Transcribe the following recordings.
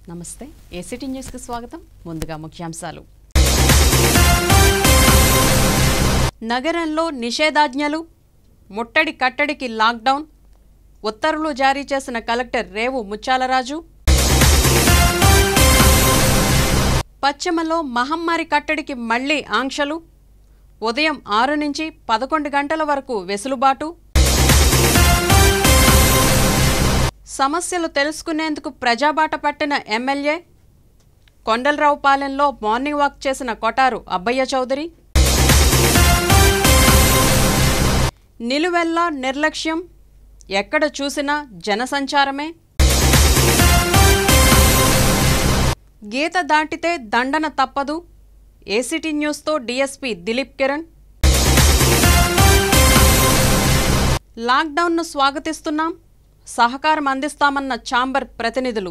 నమస్తే ఏసీటీ న్యూస్కి స్వాగతం ముందుగా ముఖ్యాంశాలు నగరంలో నిషేధాజ్ఞలు ముట్టడి కట్టడికి లాక్డౌన్ ఉత్తర్వులు జారీ చేసిన కలెక్టర్ రేవు ముత్యాలరాజు పశ్చిమలో మహమ్మారి కట్టడికి మళ్లీ ఆంక్షలు ఉదయం ఆరు నుంచి పదకొండు గంటల వరకు వెసులుబాటు సమస్యలు తెలుసుకునేందుకు ప్రజాబాట పట్టిన ఎమ్మెల్యే కొండలరావుపాలెంలో మార్నింగ్ వాక్ చేసిన కొటారు అబ్బయ్య చౌదరి నిలువెల్లా నిర్లక్ష్యం ఎక్కడ చూసినా జనసంచారమే గీత దాటితే దండన తప్పదు ఏసీటీ న్యూస్తో డీఎస్పీ దిలీప్ కిరణ్ లాక్డౌన్ను స్వాగతిస్తున్నాం సహకారం అందిస్తామన్న ఛాంబర్ ప్రతినిధులు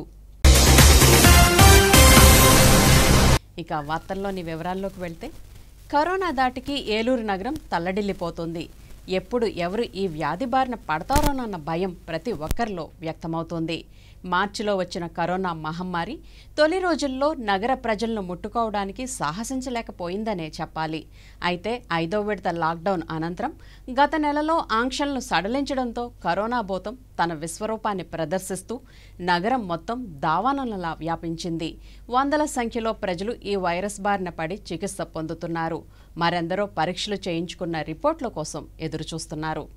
ఇక వార్తల్లోని వివరాల్లోకి వెళ్తే కరోనా దాటికి ఏలూరు నగరం తల్లడిల్లిపోతుంది ఎప్పుడు ఎవరు ఈ వ్యాధి బారిన పడతారోనన్న భయం ప్రతి ఒక్కరిలో వ్యక్తమవుతోంది మార్చిలో వచ్చిన కరోనా మహమ్మారి తొలి రోజుల్లో నగర ప్రజలను ముట్టుకోవడానికి సాహసించలేకపోయిందనే చెప్పాలి అయితే ఐదో విడత లాక్డౌన్ అనంతరం గత నెలలో ఆంక్షలను సడలించడంతో కరోనా భూతం తన విశ్వరూపాన్ని ప్రదర్శిస్తూ నగరం మొత్తం దావానలలా వ్యాపించింది వందల సంఖ్యలో ప్రజలు ఈ వైరస్ బారిన పడి చికిత్స పొందుతున్నారు మరెందరో పరీక్షలు చేయించుకున్న రిపోర్ట్ల కోసం ఎదురుచూస్తున్నారు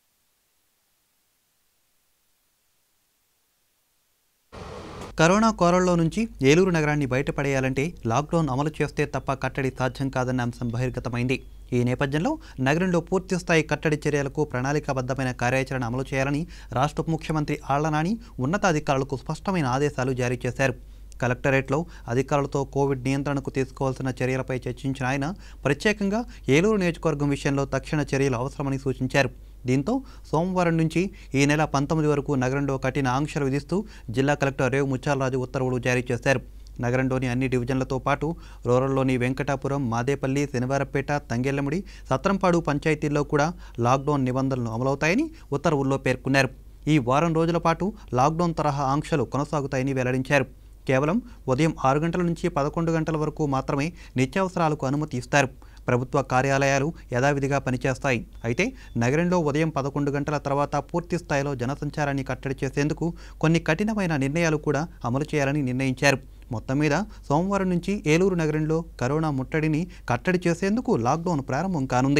కరోనా కోరల్లో నుంచి ఏలూరు నగరాన్ని బయటపడేయాలంటే లాక్డౌన్ అమలు చేస్తే తప్ప కట్టడి సాధ్యం కాదన్న అంశం బహిర్గతమైంది ఈ నేపథ్యంలో నగరంలో పూర్తిస్థాయి కట్టడి చర్యలకు ప్రణాళికాబద్ధమైన కార్యాచరణ అమలు చేయాలని రాష్ట్ర ఉప ముఖ్యమంత్రి ఆళ్లనాని ఉన్నతాధికారులకు స్పష్టమైన ఆదేశాలు జారీ చేశారు కలెక్టరేట్లో అధికారులతో కోవిడ్ నియంత్రణకు తీసుకోవాల్సిన చర్యలపై చర్చించిన ఆయన ప్రత్యేకంగా ఏలూరు నియోజకవర్గం విషయంలో తక్షణ చర్యలు అవసరమని సూచించారు దీంతో సోమవారం నుంచి ఈ నెల పంతొమ్మిది వరకు నగరంలో కఠిన ఆంక్షలు విధిస్తూ జిల్లా కలెక్టర్ రేవు ముత్యాలరాజు ఉత్తర్వులు జారీ చేశారు నగరంలోని అన్ని డివిజన్లతో పాటు రూరల్లోని వెంకటాపురం మాదేపల్లి శనివారపేట తంగెల్లముడి సత్రంపాడు పంచాయతీల్లో కూడా లాక్డౌన్ నిబంధనలు అమలవుతాయని ఉత్తర్వుల్లో పేర్కొన్నారు ఈ వారం రోజుల పాటు లాక్డౌన్ తరహా ఆంక్షలు కొనసాగుతాయని వెల్లడించారు కేవలం ఉదయం ఆరు గంటల నుంచి పదకొండు గంటల వరకు మాత్రమే నిత్యావసరాలకు అనుమతి ఇస్తారు ప్రభుత్వ కార్యాలయాలు యథావిధిగా పనిచేస్తాయి అయితే నగరంలో ఉదయం పదకొండు గంటల తర్వాత పూర్తి స్థాయిలో జనసంచారాన్ని కట్టడి చేసేందుకు కొన్ని కఠినమైన నిర్ణయాలు కూడా అమలు చేయాలని నిర్ణయించారు మొత్తం మీద సోమవారం నుంచి ఏలూరు నగరంలో కరోనా ముట్టడిని కట్టడి చేసేందుకు లాక్డౌన్ ప్రారంభం కానుంది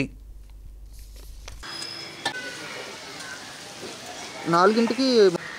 నాలుగింటికి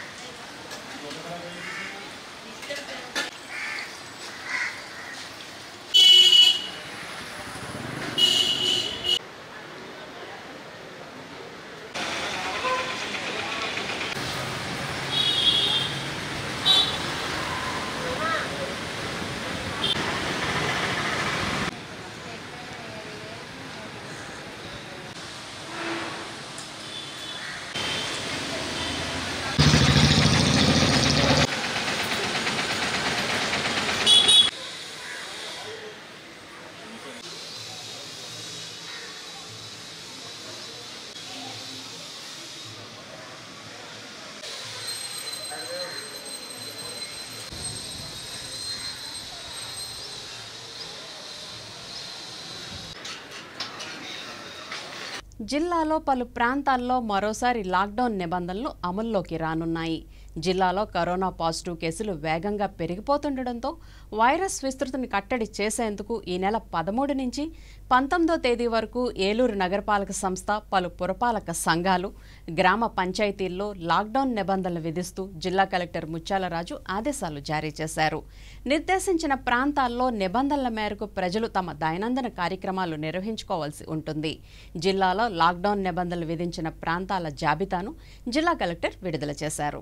జిల్లాలో పలు ప్రాంతాల్లో మరోసారి లాక్డౌన్ నిబంధనలు అమల్లోకి రానున్నాయి జిల్లాలో కరోనా పాజిటివ్ కేసులు వేగంగా పెరిగిపోతుండటంతో వైరస్ విస్తృతిని కట్టడి చేసేందుకు ఈ నెల పదమూడు నుంచి పంతొమ్మిదో తేదీ వరకు ఏలూరు నగరపాలక సంస్థ పలు పురపాలక సంఘాలు గ్రామ పంచాయతీల్లో లాక్డౌన్ నిబంధనలు విధిస్తూ జిల్లా కలెక్టర్ ముత్యాలరాజు ఆదేశాలు జారీ చేశారు నిర్దేశించిన ప్రాంతాల్లో నిబంధనల మేరకు ప్రజలు తమ దైనందిన కార్యక్రమాలు నిర్వహించుకోవాల్సి ఉంటుంది జిల్లాలో లాక్డౌన్ నిబంధనలు విధించిన ప్రాంతాల జాబితాను జిల్లా కలెక్టర్ విడుదల చేశారు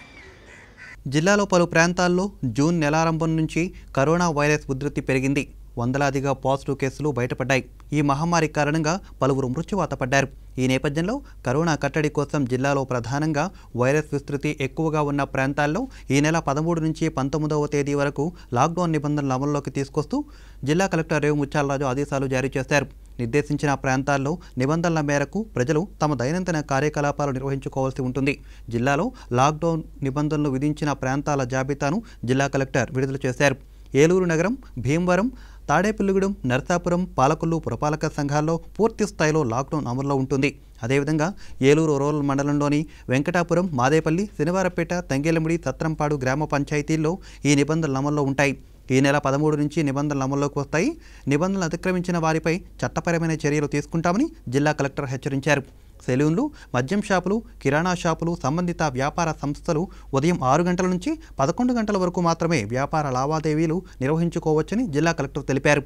జిల్లాలో పలు ప్రాంతాల్లో జూన్ నెలారంభం నుంచి కరోనా వైరస్ ఉధృతి పెరిగింది వందలాదిగా పాజిటివ్ కేసులు బయటపడ్డాయి ఈ మహమ్మారి కారణంగా పలువురు మృత్యువాత పడ్డారు ఈ నేపథ్యంలో కరోనా కట్టడి కోసం జిల్లాలో ప్రధానంగా వైరస్ విస్తృతి ఎక్కువగా ఉన్న ప్రాంతాల్లో ఈ నెల పదమూడు నుంచి పంతొమ్మిదవ తేదీ వరకు లాక్డౌన్ నిబంధనలు అమల్లోకి తీసుకొస్తూ జిల్లా కలెక్టర్ రేవు ముత్యాలరాజు ఆదేశాలు జారీ చేశారు నిర్దేశించిన ప్రాంతాల్లో నిబంధనల మేరకు ప్రజలు తమ దైనందిన కార్యకలాపాలు నిర్వహించుకోవాల్సి ఉంటుంది జిల్లాలో లాక్డౌన్ నిబంధనలు విధించిన ప్రాంతాల జాబితాను జిల్లా కలెక్టర్ విడుదల చేశారు ఏలూరు నగరం భీమవరం తాడేపల్లిగూడెం నరసాపురం పాలకొల్లు పురపాలక సంఘాల్లో పూర్తి స్థాయిలో లాక్డౌన్ అమల్లో ఉంటుంది అదేవిధంగా ఏలూరు రూరల్ మండలంలోని వెంకటాపురం మాదేపల్లి శనివారపేట తంగేలమిడి సత్రంపాడు గ్రామ పంచాయతీల్లో ఈ నిబంధనలు అమల్లో ఉంటాయి ఈ నెల పదమూడు నుంచి నిబంధనలు అమల్లోకి వస్తాయి నిబంధనలు అతిక్రమించిన వారిపై చట్టపరమైన చర్యలు తీసుకుంటామని జిల్లా కలెక్టర్ హెచ్చరించారు సెలూన్లు మద్యం షాపులు కిరాణా షాపులు సంబంధిత వ్యాపార సంస్థలు ఉదయం ఆరు గంటల నుంచి పదకొండు గంటల వరకు మాత్రమే వ్యాపార లావాదేవీలు నిర్వహించుకోవచ్చని జిల్లా కలెక్టర్ తెలిపారు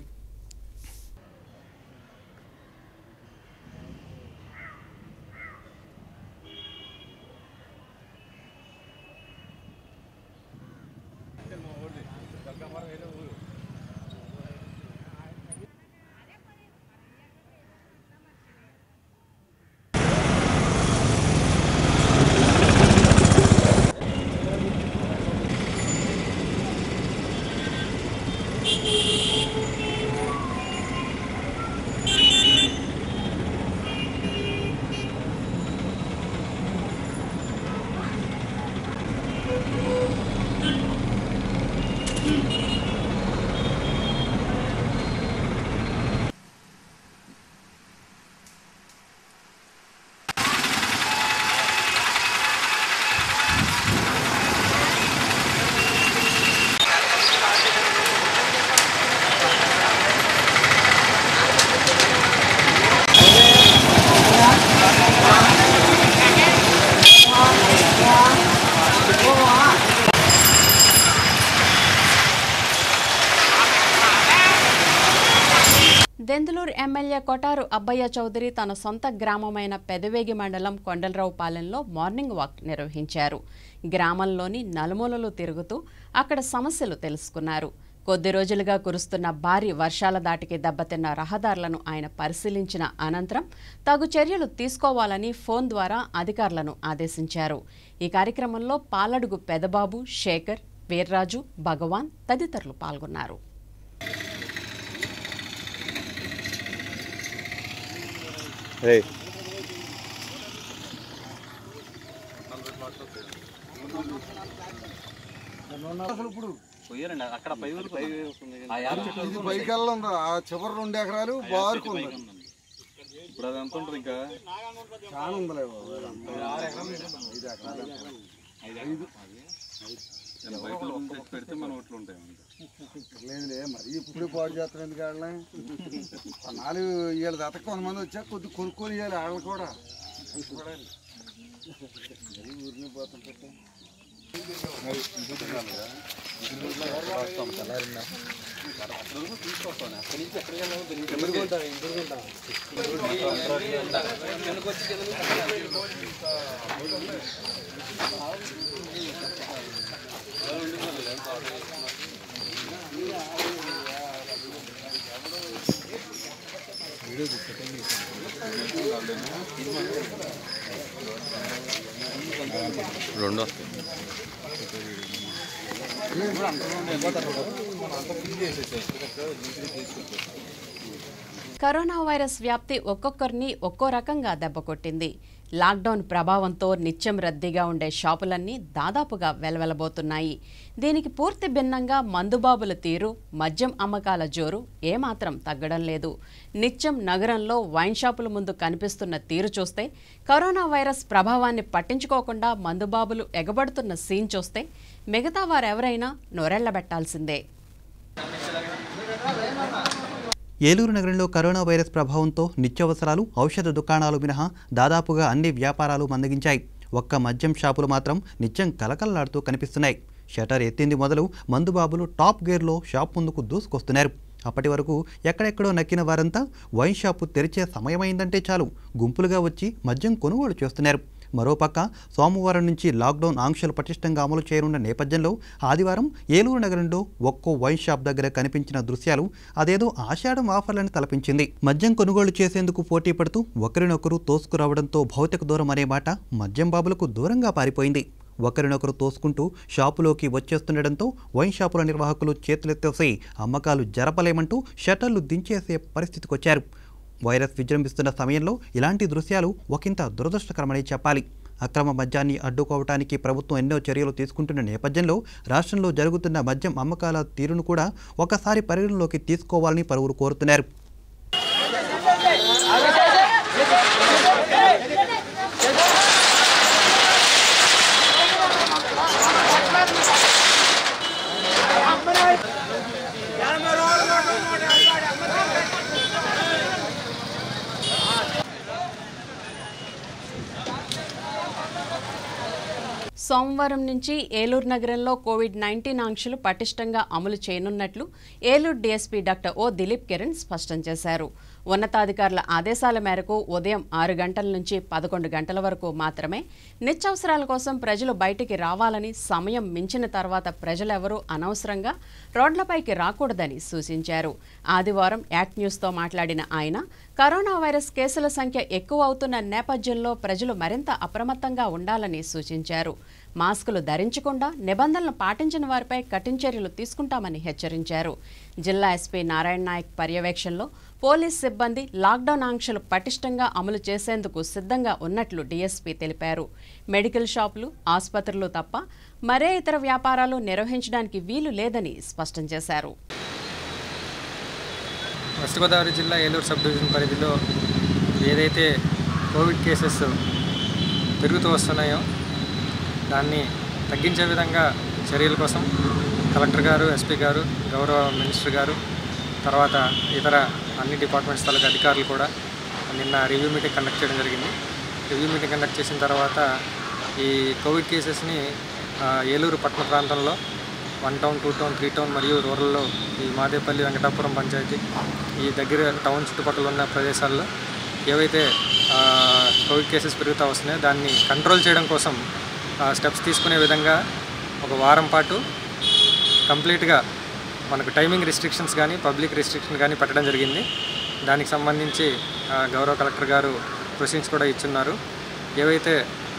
దెందులూరు ఎమ్మెల్యే కొటారు అబ్బయ్య చౌదరి తన సొంత గ్రామమైన పెదవేగి మండలం కొండలరావుపాలెంలో మార్నింగ్ వాక్ నిర్వహించారు గ్రామంలోని నలుమూలలు తిరుగుతూ అక్కడ సమస్యలు తెలుసుకున్నారు కొద్ది రోజులుగా కురుస్తున్న భారీ వర్షాల దాటికి దెబ్బతిన్న రహదారులను ఆయన పరిశీలించిన అనంతరం తగు చర్యలు తీసుకోవాలని ఫోన్ ద్వారా అధికారులను ఆదేశించారు ఈ కార్యక్రమంలో పాలడుగు పెదబాబు శేఖర్ వీర్రాజు భగవాన్ తదితరులు పాల్గొన్నారు Hey. పోయారండి అక్కడ పై ఊరు పై ఆ యాప్ చెట్టు ఇది పైకి ఉంది ఆ చివరి రెండు ఎకరాలు బారుకు ఉంది ఇప్పుడు అది ఎంత ఉంటుంది ఇంకా చాలా ఉందిలే బాబు. ఐదు ఎకరాలు ఎంత? నేను బయట నుంచి తెచ్చి పెడితే మన ఓట్లు ఉంటాయి అంతే. లేదులే మరి ఇప్పుడు పాడు చేస్తారు ఎందుకు వాళ్ళని నాలుగు ఏళ్ళ దాత కొంతమంది వచ్చాక కొద్ది కొనుక్కొని ఇవ్వాలి వాళ్ళు కూడా కష్టపడాలి. మరి ఊరిని పోతుంటే రెండు వస్తాయి కరోనా వైరస్ వ్యాప్తి ఒక్కొక్కరిని ఒక్కో రకంగా దెబ్బకొట్టింది లాక్డౌన్ ప్రభావంతో నిత్యం రద్దీగా ఉండే షాపులన్నీ దాదాపుగా వెలవెలబోతున్నాయి దీనికి పూర్తి భిన్నంగా మందుబాబుల తీరు మద్యం అమ్మకాల జోరు ఏమాత్రం తగ్గడం లేదు నిత్యం నగరంలో వైన్ షాపుల ముందు కనిపిస్తున్న తీరు చూస్తే కరోనా వైరస్ ప్రభావాన్ని పట్టించుకోకుండా మందుబాబులు ఎగబడుతున్న సీన్ చూస్తే మిగతా వారెవరైనా నొరెళ్లబెట్టాల్సిందే ఏలూరు నగరంలో కరోనా వైరస్ ప్రభావంతో నిత్యావసరాలు ఔషధ దుకాణాలు మినహా దాదాపుగా అన్ని వ్యాపారాలు మందగించాయి ఒక్క మద్యం షాపులు మాత్రం నిత్యం కలకల్లాడుతూ కనిపిస్తున్నాయి షటర్ ఎత్తింది మొదలు మందుబాబులు టాప్ గేర్లో షాప్ ముందుకు దూసుకొస్తున్నారు అప్పటి వరకు ఎక్కడెక్కడో నక్కిన వారంతా వైన్ షాపు తెరిచే సమయమైందంటే చాలు గుంపులుగా వచ్చి మద్యం కొనుగోలు చేస్తున్నారు మరోపక్క సోమవారం నుంచి లాక్డౌన్ ఆంక్షలు పటిష్టంగా అమలు చేయనున్న నేపథ్యంలో ఆదివారం ఏలూరు నగరంలో ఒక్కో వైన్ షాప్ దగ్గర కనిపించిన దృశ్యాలు అదేదో ఆషాఢం ఆఫర్లను తలపించింది మద్యం కొనుగోలు చేసేందుకు పోటీ పడుతూ ఒకరినొకరు తోసుకురావడంతో భౌతిక దూరం అనే మాట మద్యం బాబులకు దూరంగా పారిపోయింది ఒకరినొకరు తోసుకుంటూ షాపులోకి వచ్చేస్తుండటంతో వైన్ షాపుల నిర్వాహకులు చేతులెత్తేసి అమ్మకాలు జరపలేమంటూ షట్టర్లు దించేసే పరిస్థితికొచ్చారు వైరస్ విజృంభిస్తున్న సమయంలో ఇలాంటి దృశ్యాలు ఒకంత దురదృష్టకరమని చెప్పాలి అక్రమ మద్యాన్ని అడ్డుకోవటానికి ప్రభుత్వం ఎన్నో చర్యలు తీసుకుంటున్న నేపథ్యంలో రాష్ట్రంలో జరుగుతున్న మద్యం అమ్మకాల తీరును కూడా ఒకసారి పరిగణలోకి తీసుకోవాలని పలువురు కోరుతున్నారు సోమవారం నుంచి ఏలూరు నగరంలో కోవిడ్ నైన్టీన్ ఆంక్షలు పటిష్టంగా అమలు చేయనున్నట్లు Eluru DSP doctor O Dilip Kiran స్పష్టం చేశారు ఉన్నతాధికారుల ఆదేశాల మేరకు ఉదయం ఆరు గంటల నుంచి పదకొండు గంటల వరకు మాత్రమే నిత్యావసరాల కోసం ప్రజలు బయటికి రావాలని సమయం మించిన తర్వాత ప్రజలెవరూ అనవసరంగా రోడ్లపైకి రాకూడదని సూచించారు ఆదివారం యాక్ట్ న్యూస్తో మాట్లాడిన ఆయన కరోనా వైరస్ కేసుల సంఖ్య ఎక్కువ అవుతున్న నేపథ్యంలో ప్రజలు మరింత అప్రమత్తంగా ఉండాలని సూచించారు మాస్కులు ధరించకుండా నిబంధనలు పాటించిన వారిపై కఠిన చర్యలు తీసుకుంటామని హెచ్చరించారు జిల్లా ఎస్పీ నారాయణ నాయక్ పర్యవేక్షణలో పోలీస్ సిబ్బంది లాక్డౌన్ ఆంక్షలు పటిష్టంగా అమలు చేసేందుకు సిద్ధంగా ఉన్నట్లు డీఎస్పీ తెలిపారు మెడికల్ షాపులు ఆసుపత్రులు తప్ప మరే ఇతర వ్యాపారాలు నిర్వహించడానికి వీలు లేదని స్పష్టం చేశారు వెస్ట్ గోదావరి జిల్లా ఏలూరు సబ్ డివిజన్ పరిధిలో ఏదైతే కోవిడ్ కేసెస్ పెరుగుతూ వస్తున్నాయో దాన్ని తగ్గించే విధంగా చర్యల కోసం కలెక్టర్ గారు ఎస్పీ గారు గౌరవ మినిస్టర్ గారు తర్వాత ఇతర అన్ని డిపార్ట్మెంట్స్ తాలూకు అధికారులు కూడా నిన్న రివ్యూ మీటింగ్ కండక్ట్ చేయడం జరిగింది రివ్యూ మీటింగ్ కండక్ట్ చేసిన తర్వాత ఈ కోవిడ్ కేసెస్ని ఆ, ఏలూరు పట్టణ ప్రాంతంలో one town two town three town మరియు రూరల్లో ఈ మాదేపల్లి వెంకటాపురం పంచాయతీ ఈ దగ్గర టౌన్ చుట్టుపక్కల ఉన్న ప్రదేశాల్లో ఏవైతే ఆ, కోవిడ్ కేసెస్ పెరుగుతూ వస్తున్నాయో దాన్ని కంట్రోల్ చేయడం కోసం ఆ, స్టెప్స్ తీసుకునే విధంగా ఒక వారం పాటు కంప్లీట్గా మనకు టైమింగ్ రిస్ట్రిక్షన్స్ కానీ పబ్లిక్ రిస్ట్రిక్షన్ కానీ పెట్టడం జరిగింది దానికి సంబంధించి ఆ, గౌరవ కలెక్టర్ గారు ప్రొసీన్స్ కూడా ఇచ్చున్నారు ఏవైతే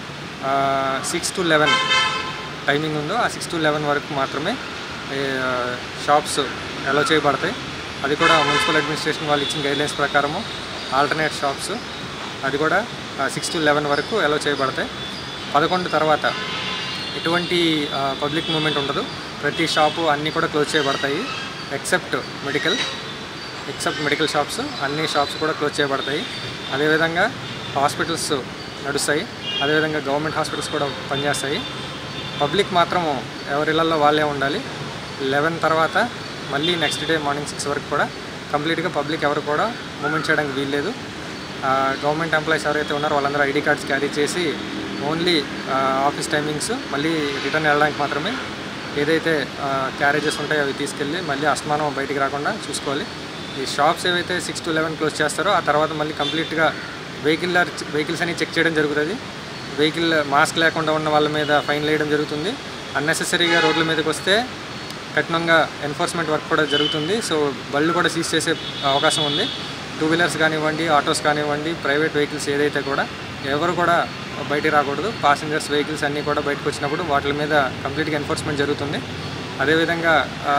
సిక్స్ టు లెవెన్ టైమింగ్ ఉందో ఆ సిక్స్ టు లెవెన్ వరకు మాత్రమే ఈ, ఆ, షాప్స్ అలో చేయబడతాయి అది కూడా మున్సిపల్ అడ్మినిస్ట్రేషన్ వాళ్ళు ఇచ్చిన గైడ్లైన్స్ ప్రకారము ఆల్టర్నేట్ షాప్స్ అది కూడా సిక్స్ టు లెవెన్ వరకు అలో చేయబడతాయి పదకొండు తర్వాత ఎటువంటి పబ్లిక్ మూమెంట్ ఉండదు ప్రతి షాపు అన్నీ కూడా క్లోజ్ చేయబడతాయి except medical except medical shops అన్ని షాప్స్ కూడా క్లోజ్ చేయబడతాయి అదేవిధంగా హాస్పిటల్స్ నడుస్తాయి అదేవిధంగా గవర్నమెంట్ హాస్పిటల్స్ కూడా పనిచేస్తాయి పబ్లిక్ మాత్రం ఎవరిళ్ళల్లో వాళ్ళే ఉండాలి లెవెన్ తర్వాత మళ్ళీ నెక్స్ట్ డే మార్నింగ్ సిక్స్ వరకు కూడా కంప్లీట్గా పబ్లిక్ ఎవరు కూడా మూమెంట్ చేయడానికి వీల్లేదు ఆ, గవర్నమెంట్ ఎంప్లాయీస్ ఎవరైతే ఉన్నారో వాళ్ళందరూ ఐడి కార్డ్స్ క్యారీ చేసి ఓన్లీ ఆ, ఆఫీస్ టైమింగ్స్ మళ్ళీ రిటర్న్ వెళ్ళడానికి మాత్రమే ఏదైతే క్యారేజెస్ ఉంటాయో అవి తీసుకెళ్ళి మళ్ళీ అస్తమానం బయటికి రాకుండా చూసుకోవాలి ఈ షాప్స్ ఏవైతే సిక్స్ టు లెవెన్ క్లోజ్ చేస్తారో ఆ తర్వాత మళ్ళీ కంప్లీట్గా వెహికల్ వెహికల్స్ అన్ని చెక్ చేయడం జరుగుతుంది వెహికల్ మాస్క్ లేకుండా ఉన్న వాళ్ళ మీద ఫైన్ వేయడం జరుగుతుంది అన్నెసెసరీగా రోడ్ల మీదకి వస్తే కఠినంగా ఎన్ఫోర్స్మెంట్ వర్క్ కూడా జరుగుతుంది సో బళ్ళు కూడా సీజ్ చేసే అవకాశం ఉంది టూ వీలర్స్ కానివ్వండి ఆటోస్ కానివ్వండి ప్రైవేట్ వెహికల్స్ ఏదైతే కూడా ఎవరు కూడా బయటికి రాకూడదు పాసింజర్స్ వెహికల్స్ అన్నీ కూడా బయటకు వచ్చినప్పుడు వాటి మీద కంప్లీట్గా ఎన్ఫోర్స్మెంట్ జరుగుతుంది అదేవిధంగా ఆ,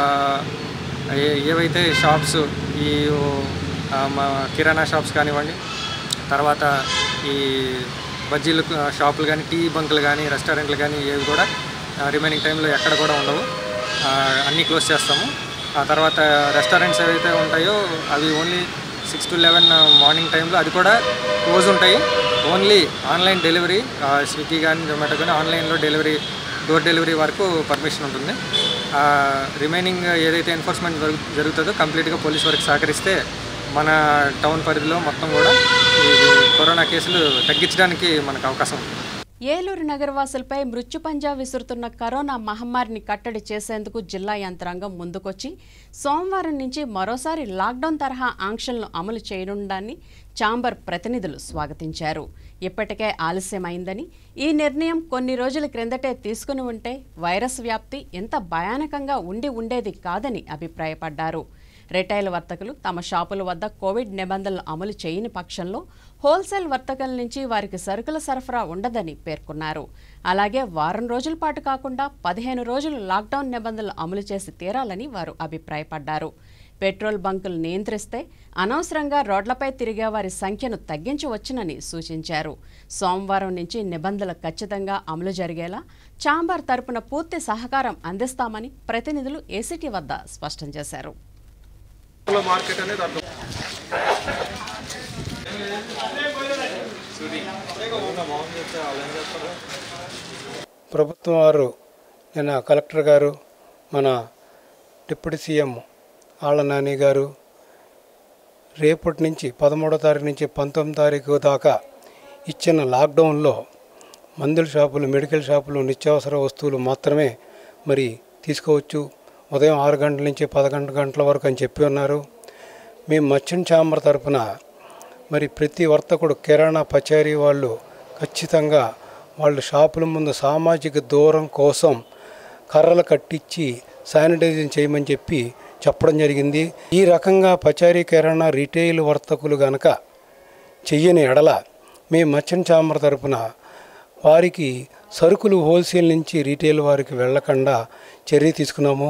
ఏ- ఏవైతే షాప్స్ ఈ ఆ, మా కిరాణా షాప్స్ కానివ్వండి తర్వాత ఈ బజ్జీలు ఆ, షాపులు కానీ టీ బంకులు కానీ రెస్టారెంట్లు కానీ ఏవి కూడా రిమైనింగ్ టైంలో ఎక్కడ కూడా ఉండవు ఆ, అన్నీ క్లోజ్ చేస్తాము ఆ తర్వాత రెస్టారెంట్స్ ఏవైతే ఉంటాయో అవి only six to eleven morning టైంలో అది కూడా క్లోజ్ ఉంటాయి ఓన్లీ ఆన్లైన్ డెలివరీ స్విగ్గీ కానీ జొమాటో కానీ ఆన్లైన్లో డెలివరీ డోర్ డెలివరీ వరకు పర్మిషన్ ఉంటుంది రిమైనింగ్ ఏదైతే ఎన్ఫోర్స్మెంట్ జరుగు జరుగుతుందో కంప్లీట్గా పోలీస్ వరకు సహకరిస్తే మన టౌన్ పరిధిలో మొత్తం కూడా ఈ కరోనా కేసులు తగ్గించడానికి మనకు అవకాశం ఉంటుంది ఏలూరు నగరవాసులపై మృత్యుపంజా విసురుతున్న కరోనా మహమ్మారిని కట్టడి చేసేందుకు జిల్లా యంత్రాంగం ముందుకొచ్చి సోమవారం నుంచి మరోసారి లాక్డౌన్ తరహా ఆంక్షలను అమలు చేయనుండాన్ని ఛాంబర్ ప్రతినిధులు స్వాగతించారు ఇప్పటికే ఆలస్యమైందని ఈ నిర్ణయం కొన్ని రోజుల క్రిందటే తీసుకుని ఉంటే వైరస్ వ్యాప్తి ఎంత భయానకంగా ఉండి ఉండేది కాదని అభిప్రాయపడ్డారు రిటైల్ వర్తకులు తమ షాపుల వద్ద కోవిడ్ నిబంధనలు అమలు చేయని పక్షంలో హోల్సేల్ వర్తకుల నుంచి వారికి సరుకుల సరఫరా ఉండదని పేర్కొన్నారు అలాగే వారం రోజుల పాటు కాకుండా పదిహేను రోజులు లాక్డౌన్ నిబంధనలు అమలు చేసి తీరాలని వారు అభిప్రాయపడ్డారు పెట్రోల్ బంకులు నియంత్రిస్తే అనవసరంగా రోడ్లపై తిరిగే వారి సంఖ్యను తగ్గించవచ్చునని సూచించారు సోమవారం నుంచి నిబంధనలు ఖచ్చితంగా అమలు జరిగేలా చాంబర్ తరపున పూర్తి సహకారం అందిస్తామని ప్రతినిధులు ఏసీటీ వద్ద స్పష్టం చేశారు మార్కెట్ అనేది అర్థం ప్రభుత్వం వారు నిన్న కలెక్టర్ గారు మన డిప్యూటీ సీఎం ఆళ్ళ నాని గారు రేపటి నుంచి పదమూడో తారీఖు నుంచి పంతొమ్మిది తారీఖు దాకా ఇచ్చిన లాక్డౌన్లో మందుల షాపులు మెడికల్ షాపులు నిత్యావసర వస్తువులు మాత్రమే మరి తీసుకోవచ్చు ఉదయం ఆరు గంటల నుంచి పదకొండు గంటల వరకు అని చెప్పి ఉన్నారు మేము మర్చెంట్ ఛాంబర్ తరపున మరి ప్రతి వర్తకుడు కిరాణా పచారీ వాళ్ళు ఖచ్చితంగా వాళ్ళు షాపుల ముందు సామాజిక దూరం కోసం కర్రలు కట్టించి శానిటైజింగ్ చేయమని చెప్పి చెప్పడం జరిగింది ఈ రకంగా పచారీ కిరాణా రిటైల్ వర్తకులు గనక చెయ్యని ఎడల మేము మర్చెంట్ ఛాంబర్ తరపున వారికి సరుకులు హోల్సేల్ నుంచి రీటైల్ వారికి వెళ్ళకుండా చర్య తీసుకున్నాము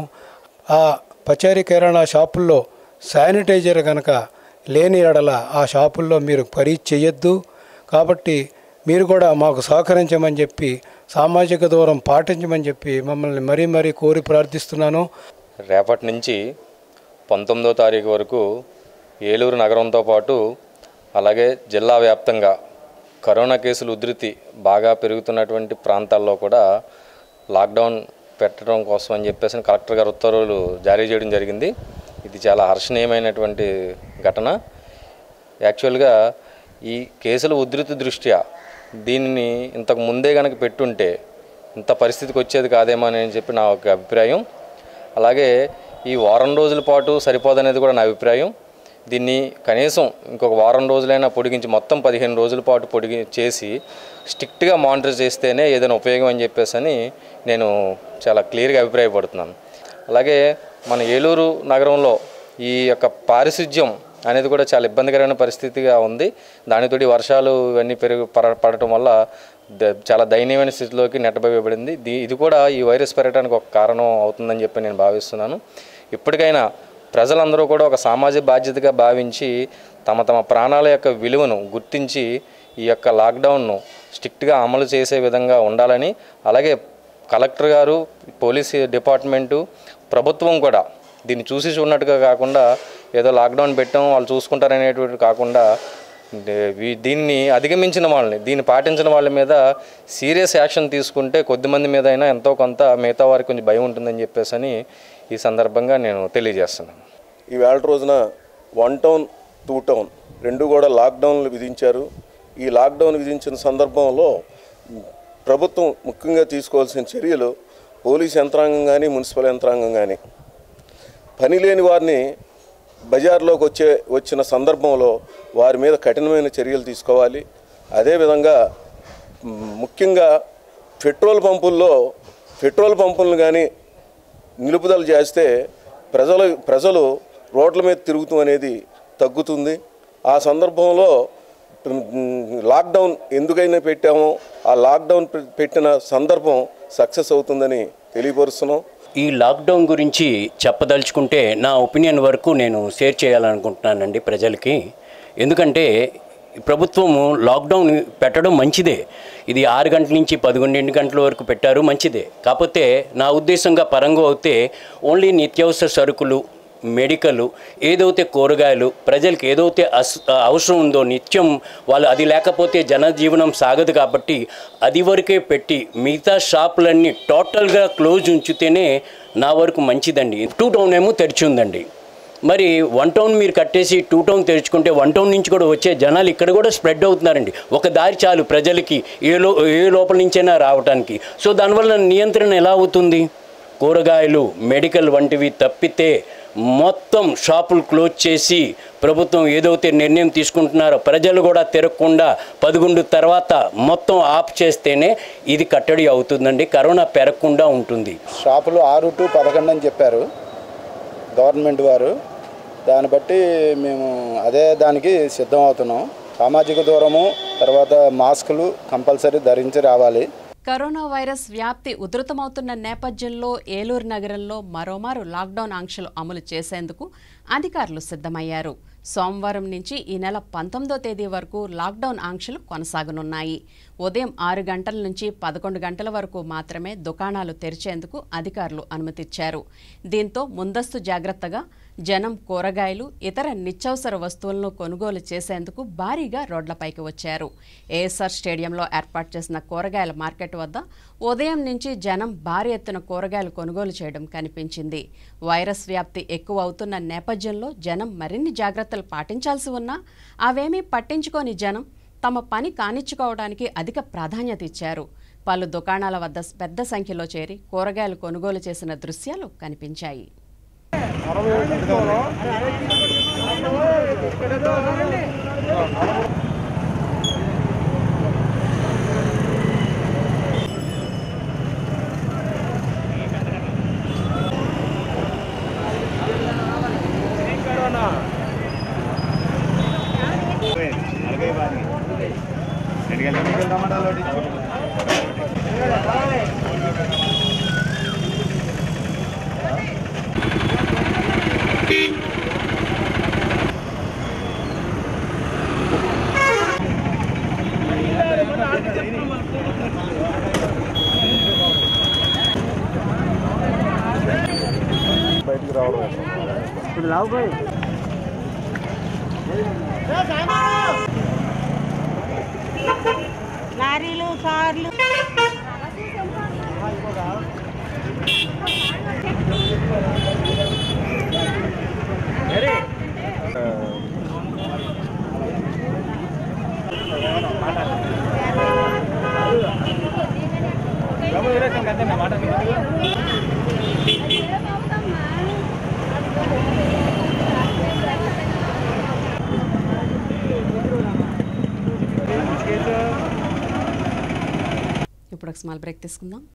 ఆ పచారీ కిరాణా షాపుల్లో శానిటైజర్ కనుక లేని ఎడల ఆ షాపుల్లో మీరు పరీక్ష చేయొద్దు కాబట్టి మీరు కూడా మాకు సహకరించమని చెప్పి సామాజిక దూరం పాటించమని చెప్పి మమ్మల్ని మరీ మరీ కోరి ప్రార్థిస్తున్నాను రేపటి నుంచి పంతొమ్మిదో తారీఖు వరకు ఏలూరు నగరంతో పాటు అలాగే జిల్లా వ్యాప్తంగా కరోనా కేసులు ఉధృతి బాగా పెరుగుతున్నటువంటి ప్రాంతాల్లో కూడా లాక్డౌన్ పెట్టడం కోసం అని చెప్పేసి కలెక్టర్ గారు ఉత్తర్వులు జారీ చేయడం జరిగింది ఇది చాలా హర్షణీయమైనటువంటి ఘటన యాక్చువల్గా ఈ కేసుల ఉధృతి దృష్ట్యా దీనిని ఇంతకు ముందే కనుక పెట్టుంటే ఇంత పరిస్థితికి వచ్చేది కాదేమో అని చెప్పి నా ఒక అభిప్రాయం అలాగే ఈ వారం రోజుల పాటు సరిపోదనేది కూడా నా అభిప్రాయం దీన్ని కనీసం ఇంకొక వారం రోజులైనా పొడిగించి మొత్తం పదిహేను రోజుల పాటు పొడిగి చేసి స్ట్రిక్ట్గా మానిటర్ చేస్తేనే ఏదైనా ఉపయోగం అని చెప్పేసి అని నేను చాలా క్లియర్గా అభిప్రాయపడుతున్నాను అలాగే మన ఏలూరు నగరంలో ఈ యొక్క పారిశుధ్యం అనేది కూడా చాలా ఇబ్బందికరమైన పరిస్థితిగా ఉంది దానితోటి వర్షాలు ఇవన్నీ పెరుగు పర- పడటం వల్ల ద- చాలా దయనీయమైన స్థితిలోకి నెట్టబోయబడింది దీ ఇది కూడా ఈ వైరస్ పెరగడానికి ఒక కారణం అవుతుందని చెప్పి నేను భావిస్తున్నాను ఇప్పటికైనా ప్రజలందరూ కూడా ఒక సామాజిక బాధ్యతగా భావించి తమ తమ ప్రాణాల యొక్క విలువను గుర్తించి ఈ యొక్క లాక్డౌన్ను స్ట్రిక్ట్గా అమలు చేసే విధంగా ఉండాలని అలాగే కలెక్టర్ గారు పోలీస్ డిపార్ట్మెంటు ప్రభుత్వం కూడా దీన్ని చూసి చూడనట్టుగా కాకుండా ఏదో లాక్డౌన్ పెట్టాం వాళ్ళు చూసుకుంటారనేటువంటి కాకుండా దే- వీ- దీన్ని అధిగమించిన వాళ్ళని దీన్ని పాటించిన వాళ్ళ మీద సీరియస్ యాక్షన్ తీసుకుంటే కొద్దిమంది మీద అయినా ఎంతో కొంత మిగతా వారికి కొంచెం భయం ఉంటుందని చెప్పేసి అని ఈ సందర్భంగా నేను తెలియజేస్తున్నాను ఈ వేళ రోజున వన్ టౌన్ టూ టౌన్ రెండు కూడా లాక్డౌన్లు విధించారు ఈ లాక్డౌన్ విధించిన సందర్భంలో ప్రభుత్వం ముఖ్యంగా తీసుకోవాల్సిన చర్యలు పోలీస్ యంత్రాంగం కానీ మున్సిపల్ యంత్రాంగం కానీ పని లేని వారిని బజార్లోకి వచ్చే వచ్చిన సందర్భంలో వారి మీద కఠినమైన చర్యలు తీసుకోవాలి అదేవిధంగా మ్, ముఖ్యంగా పెట్రోల్ పంపుల్లో పెట్రోల్ పంపులను కానీ నిలుపుదల చేస్తే ప్రజలు ప్రజలు రోడ్ల మీద తిరుగుతూ అనేది తగ్గుతుంది ఆ సందర్భంలో మ్, లాక్డౌన్ ఎందుకైనా పెట్టామో ఆ లాక్డౌన్ పె- పెట్టిన సందర్భం సక్సెస్ అవుతుందని తెలియపరుస్తున్నాం ఈ లాక్డౌన్ గురించి చెప్పదలుచుకుంటే నా ఒపీనియన్ వరకు నేను షేర్ చేయాలనుకుంటున్నానండి ప్రజలకి ఎందుకంటే ప్రభుత్వము లాక్డౌన్ పెట్టడం మంచిదే ఇది ఆరు గంటల నుంచి పదకొండింటి గంటల వరకు పెట్టారు మంచిదే కాకపోతే నా ఉద్దేశంగా పరంగా అయితే ఓన్లీ నిత్యావసర సరుకులు మెడికల్ ఏదైతే కూరగాయలు ప్రజలకు ఏదైతే అస్ అవసరం ఉందో నిత్యం వాళ్ళు అది లేకపోతే జనజీవనం సాగదు కాబట్టి అది వరకే పెట్టి మిగతా షాపులన్నీ టోటల్గా క్లోజ్ ఉంచితేనే నా వరకు మంచిదండి టూ టౌన్ ఏమో తెరిచి ఉందండి మరి వన్ టౌన్ మీరు కట్టేసి టూ టౌన్ తెరుచుకుంటే వన్ టౌన్ నుంచి కూడా వచ్చే జనాలు ఇక్కడ కూడా స్ప్రెడ్ అవుతున్నారండి ఒక దారి చాలు ప్రజలకి ఏ లో ఏ లోపల నుంచైనా రావడానికి సో దానివల్ల నియంత్రణ ఎలా అవుతుంది కూరగాయలు మెడికల్ వంటివి తప్పితే మొత్తం షాపులు క్లోజ్ చేసి ప్రభుత్వం ఏదైతే నిర్ణయం తీసుకుంటున్నారో ప్రజలు కూడా తిరగకుండా పదకొండు తర్వాత మొత్తం ఆఫ్ చేస్తేనే ఇది కట్టడి అవుతుందండి కరోనా పెరగకుండా ఉంటుంది షాపులు ఆరు టు పదకొండు అని చెప్పారు గవర్నమెంట్ వారు దాన్ని బట్టి మేము అదే దానికి సిద్ధం అవుతున్నాం సామాజిక దూరము తర్వాత మాస్కులు కంపల్సరీ ధరించి రావాలి కరోనా వైరస్ వ్యాప్తి ఉధృతమవుతున్న నేపథ్యంలో ఏలూరు నగరంలో మరోమారు లాక్డౌన్ ఆంక్షలు అమలు చేసేందుకు అధికారులు సిద్ధమయ్యారు సోమవారం నుంచి ఈ నెల పంతొమ్మిదో తేదీ వరకు లాక్డౌన్ ఆంక్షలు కొనసాగనున్నాయి ఉదయం ఆరు గంటల నుంచి పదకొండు గంటల వరకు మాత్రమే దుకాణాలు తెరిచేందుకు అధికారులు అనుమతిచ్చారు దీంతో ముందస్తు జాగ్రత్తగా జనం కూరగాయలు ఇతర నిత్యావసర వస్తువులను కొనుగోలు చేసేందుకు భారీగా రోడ్లపైకి వచ్చారు ఏఎస్ఆర్ స్టేడియంలో ఏర్పాటు చేసిన కూరగాయల మార్కెట్ వద్ద ఉదయం నుంచి జనం భారీ ఎత్తున కూరగాయలు కొనుగోలు చేయడం కనిపించింది వైరస్ వ్యాప్తి ఎక్కువ అవుతున్న నేపథ్యంలో జనం మరిన్ని జాగ్రత్తలు పాటించాల్సి ఉన్నా అవేమీ పట్టించుకోని జనం తమ పని కానిచ్చుకోవడానికి అధిక ప్రాధాన్యత ఇచ్చారు పలు దుకాణాల వద్ద పెద్ద సంఖ్యలో చేరి కూరగాయలు కొనుగోలు చేసిన దృశ్యాలు కనిపించాయి బయటికి రావడం లారీలు కార్లు ఇప్పుడు ఒక స్మాల్ బ్రేక్ తీసుకుందాం